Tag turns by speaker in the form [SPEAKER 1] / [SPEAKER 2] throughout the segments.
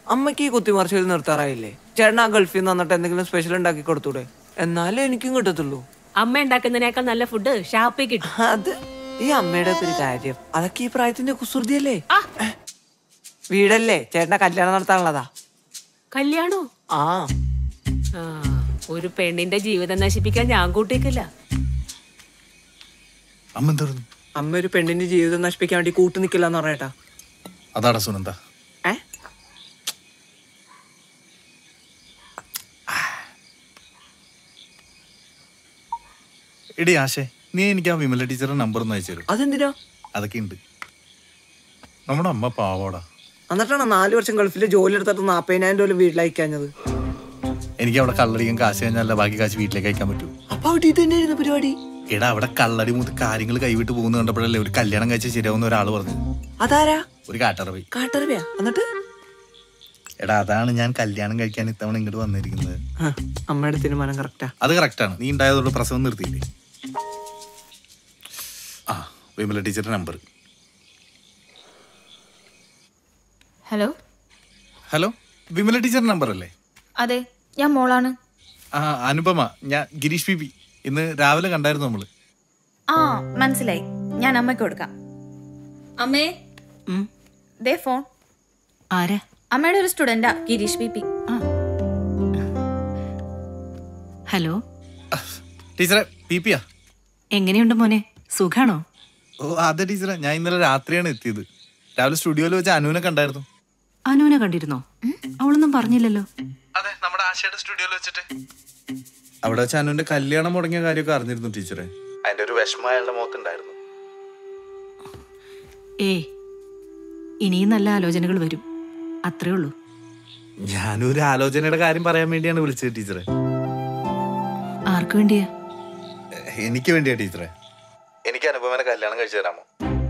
[SPEAKER 1] അമ്മയ്ക്ക് ഈ കുത്തിമറിച്ചിൽ നിർത്താറായില്ലേ ചേട്ടൻ ആ ഗൾഫിൽ നിന്ന് വന്നിട്ട് എന്തെങ്കിലും സ്പെഷ്യൽ ഉണ്ടാക്കി കൊടുത്തൂടെ എന്നാലേ എനിക്കും കിട്ടത്തുള്ളൂ
[SPEAKER 2] അമ്മ ഉണ്ടാക്കുന്നതിനേക്കാൾ നല്ല ഫുഡ് ഷാപ്പിൽ കിട്ടും
[SPEAKER 1] അത് ഈ അമ്മയുടെ ഒക്കെ ഒരു കാര്യം അതൊക്കെ ഈ പ്രായത്തിന്റെ കുസൃതിയല്ലേ ഏ, വീടല്ലേ ചേട്ടന്റെ കല്യാണം നടത്താനുള്ളതാ
[SPEAKER 2] കല്യാണോ
[SPEAKER 1] ആ
[SPEAKER 2] ആ ഒരു പെണ്ണിന്റെ ജീവിതം നശിപ്പിക്കാൻ ഞാൻ കൂട്ടിക്കില്ല
[SPEAKER 3] അമ്മ എന്തായിരുന്നു
[SPEAKER 1] അമ്മ ഒരു പെണ്ണിന്റെ ജീവിതം നശിപ്പിക്കാൻ വേണ്ടി കൂട്ടു നിക്കില്ല എന്ന് പറയട്ടാ
[SPEAKER 3] അതാടാ സുനന്ദ
[SPEAKER 1] ഏ
[SPEAKER 3] എടി ആശേ നീ എനിക്ക് ആ വിമല ടീച്ചറുടെ നമ്പർ ഒന്ന് അയച്ചു തരും
[SPEAKER 1] അതെന്തിനാ
[SPEAKER 3] അതൊക്കെ ഉണ്ട് നമ്മുടെ അമ്മ പാവോടാ
[SPEAKER 1] എന്നിട്ടാണ് നാല് വർഷം ഗൾഫിൽ ജോലി എടുത്തിട്ട് നാപ്പതിനായിരം രൂപ വീട്ടിൽ അയക്കാഞ്ഞത്
[SPEAKER 3] എനിക്ക് അവിടെ കള്ളടിക്കാൻ കാശ് കഴിഞ്ഞാൽ ബാക്കി കാശ് വീട്ടിലേക്ക് അയക്കാൻ പറ്റൂ
[SPEAKER 1] അപ്പൊ അവിടെ ഇത് തന്നെയായിരുന്നു പരിപാടി
[SPEAKER 3] എടാ അവിടെ കള്ളടി മൂത്ത് കാര്യങ്ങൾ കൈവിട്ട് പോകുന്ന കണ്ടപ്പോഴല്ലേ ഒരു കല്യാണം കഴിച്ചാൽ ശരിയാവുന്ന ഒരാൾ പറഞ്ഞു
[SPEAKER 1] അതാരാ
[SPEAKER 3] ഒരു കാട്ടറബി
[SPEAKER 1] കാട്ടറിവയാ എന്നിട്ട്
[SPEAKER 3] എടാ അതാണ് ഞാൻ കല്യാണം കഴിക്കാൻ ഇത്തവണ ഇങ്ങോട്ട് വന്നിരിക്കുന്നത്
[SPEAKER 1] ആ, അമ്മയുടെ തീരുമാനം കറക്റ്റാ
[SPEAKER 3] അത് കറക്റ്റാണ് നീ ഉണ്ടായതോട് പ്രസവം നിർത്തിയില്ലേ ആ വിമല ടീച്ചറുടെ നമ്പർ
[SPEAKER 4] ഹലോ
[SPEAKER 3] ഹലോ വിമല ടീച്ചറുടെ നമ്പർ അല്ലേ
[SPEAKER 4] അതെ ഞാൻ മോളാണ്
[SPEAKER 3] ആ അനുപമ ഞാൻ ഗിരീഷ് പി പി ഇന്ന് രാവിലെ കണ്ടായിരുന്നു നമ്മള്
[SPEAKER 4] ആ മനസ്സിലായി ഞാൻ അമ്മയ്ക്ക് കൊടുക്കാം അമ്മേ ദേ ഫോൺ
[SPEAKER 5] ആരാ
[SPEAKER 4] അമ്മയുടെ ഒരു സ്റ്റുഡന്റാ ഗിരീഷ് ബി പി
[SPEAKER 5] ഹലോ
[SPEAKER 3] ടീച്ചറെ പി പിയാ
[SPEAKER 5] എങ്ങനെയുണ്ട് മോനെ സുഖാണോ
[SPEAKER 3] ഓ അതെ ടീച്ചറെ ഞാൻ ഇന്നലെ രാത്രിയാണ് എത്തിയത് രാവിലെ സ്റ്റുഡിയോയിൽ വെച്ച് അനുവിനെ കണ്ടായിരുന്നു
[SPEAKER 5] അനുവിനെ കണ്ടിരുന്നോ അവളൊന്നും പറഞ്ഞില്ലല്ലോ
[SPEAKER 3] അതെ നമ്മുടെ ആശയുടെ സ്റ്റുഡിയോയിൽ വെച്ചിട്ട് അവിടെ വെച്ച് അനുവിന്റെ കല്യാണം മുടങ്ങിയ കാര്യമൊക്കെ അറിഞ്ഞിരുന്നു ടീച്ചറെ അതിന്റെ ഒരു വിഷമം അയാളുടെ മുഖത്തുണ്ടായിരുന്നു
[SPEAKER 5] ഏയ് ഇനിയും നല്ല ആലോചനകൾ വരും അത്രേ ഉള്ളൂ
[SPEAKER 3] ഞാനൊരു ആലോചനയുടെ കാര്യം പറയാൻ വേണ്ടിയാണ് വിളിച്ചത് ടീച്ചറെ
[SPEAKER 5] ആർക്കു വേണ്ടിയാ
[SPEAKER 3] എനിക്ക് വേണ്ടിയാ ടീച്ചറെ എനിക്ക് അനുപമനെ കല്യാണം കഴിച്ചു തരാമോ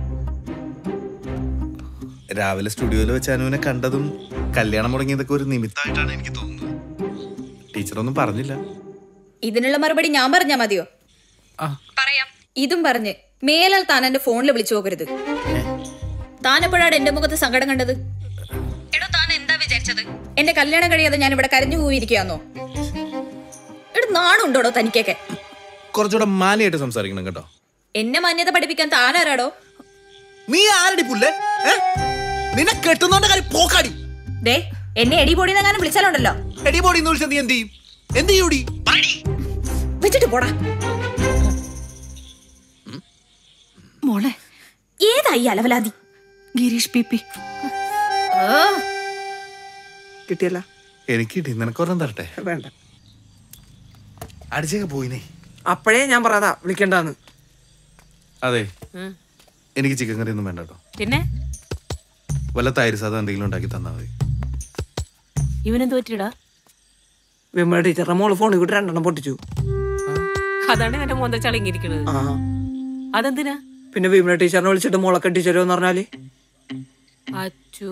[SPEAKER 3] രാവിലെ സ്റ്റുഡിയോയിൽ വെച്ച് അനുവിനെ കണ്ടതും കല്യാണം മുടങ്ങിയതൊക്കെ ഒരു നിമിത്തമായിട്ടാണ് എനിക്ക് തോന്നുന്നത് ടീച്ചറൊന്നും പറഞ്ഞില്ല
[SPEAKER 4] ഇതിനുള്ള മറുപടി ഞാൻ പറഞ്ഞാ മതിയോ
[SPEAKER 3] ആ
[SPEAKER 4] പറയാം ഇതും പറഞ്ഞ് മേലാൽ താൻ എന്റെ ഫോണിൽ വിളിച്ചു പോകരുത് താൻ എപ്പോഴാണ് എന്റെ മുഖത്ത് സങ്കടം കണ്ടത് എടോ താൻ എന്താ വിചാരിച്ചത് എന്റെ കല്യാണം കഴിയാതെ ഞാൻ ഇവിടെ കരഞ്ഞു പോയിരിക്കാന്നോ എടോ നാണുണ്ടോടോ തനിക്കൊക്കെ
[SPEAKER 3] കുറച്ചുകൂടെ മാനിയായിട്ട് സംസാരിക്കണം കേട്ടോ
[SPEAKER 4] എന്നെ മാന്യത പഠിപ്പിക്കാൻ താനാരാടോ
[SPEAKER 3] നീ ആരടി പുല്ലേ നിന്നെ കെട്ടുന്നോണ്ട് കാര്യം പോക്കാടി
[SPEAKER 4] ദേ എന്നെ എടി പൊടിയെന്നെങ്ങാനും വിളിച്ചാലുണ്ടല്ലോ
[SPEAKER 3] എടി ബോഡി എന്ന് വിളിച്ചാൽ നീ എന്ത് ചെയ്യും എന്ത് ചെയ്യൂടി
[SPEAKER 4] വെച്ചിട്ട് പോടാ
[SPEAKER 5] മോളെ
[SPEAKER 4] ഏതായി അലവലാതി
[SPEAKER 5] ഗിരീഷ് പി പി
[SPEAKER 1] കിട്ടിയല്ല
[SPEAKER 3] എനിക്ക് കിട്ടി നിനക്കൊരെണ്ണം തരട്ടെ
[SPEAKER 1] വേണ്ട
[SPEAKER 3] അടിച്ചൊക്കെ പോയിനേ
[SPEAKER 1] അപ്പോഴേ ഞാൻ പറയാതാ വിളിക്കണ്ടെന്ന്
[SPEAKER 3] അതെ എനിക്ക് ചിക്കൻ കറി ഒന്നും വേണ്ട കേട്ടോ
[SPEAKER 2] പിന്നെ
[SPEAKER 3] വല്ല തൈര് സാധനം എന്തെങ്കിലും ഉണ്ടാക്കി തന്നാൽ മതി
[SPEAKER 2] ഇവനെന്ത് പറ്റിയടാ
[SPEAKER 1] വിമല ടീച്ചറുടെ മോള് ഫോണിൽ കൂട്ടി രണ്ടെണ്ണം പൊട്ടിച്ചു
[SPEAKER 2] അതാണ് ഇവന്റെ മോന്ത ചളിങ്ങിയിരിക്കുന്നത്
[SPEAKER 1] ആ
[SPEAKER 2] അതെന്തിനാ
[SPEAKER 1] പിന്നെ വിമല ടീച്ചറിനെ വിളിച്ചിട്ട് മോളെ കെട്ടിച്ചേരോ എന്ന് പറഞ്ഞാല്
[SPEAKER 2] അച്ചോ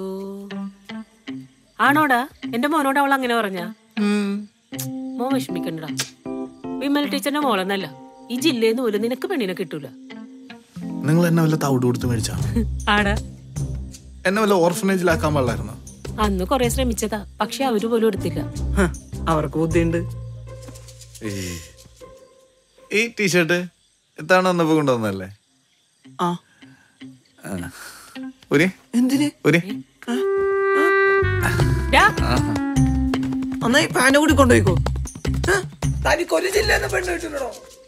[SPEAKER 2] ആണോടാ എന്റെ മോനോട് അവൾ അങ്ങനെ പറഞ്ഞ മോൻ വിഷമിക്കണ്ടടാ വിമൽ ടീച്ചറിന്റെ മോളെന്നല്ല ഈ ജില്ലയിൽ പോലും നിനക്ക് പെണ്ണിനെ കിട്ടൂല
[SPEAKER 3] നിങ്ങൾ എന്നെ വല്ല തവിട് കൊടുത്ത് മേടിച്ചാ
[SPEAKER 2] ആടാ
[SPEAKER 3] എന്നെ വല്ല ഓർഫനേജിലാക്കാൻ പാടില്ലായിരുന്നു
[SPEAKER 2] അന്ന് കൊറേ ശ്രമിച്ചതാ പക്ഷെ അവര് പോലും എടുത്തില്ല
[SPEAKER 1] ഹ, അവർക്ക് ബുദ്ധിയുണ്ട്
[SPEAKER 3] ഈ ടീഷർട്ട് ഇത്തവണ വന്നപ്പോ കൊണ്ടുവന്നല്ലേ
[SPEAKER 1] ആ
[SPEAKER 3] ഒരു
[SPEAKER 1] എന്തിന്
[SPEAKER 3] ഒരു
[SPEAKER 2] ഡാ,
[SPEAKER 1] എന്നാ ഈ പാന കൂടി കൊണ്ടുപോയിക്കോ തനിക്ക് ഒരു ജില്ല പെണ്ണ് കിട്ടുന്നുണ്ടോ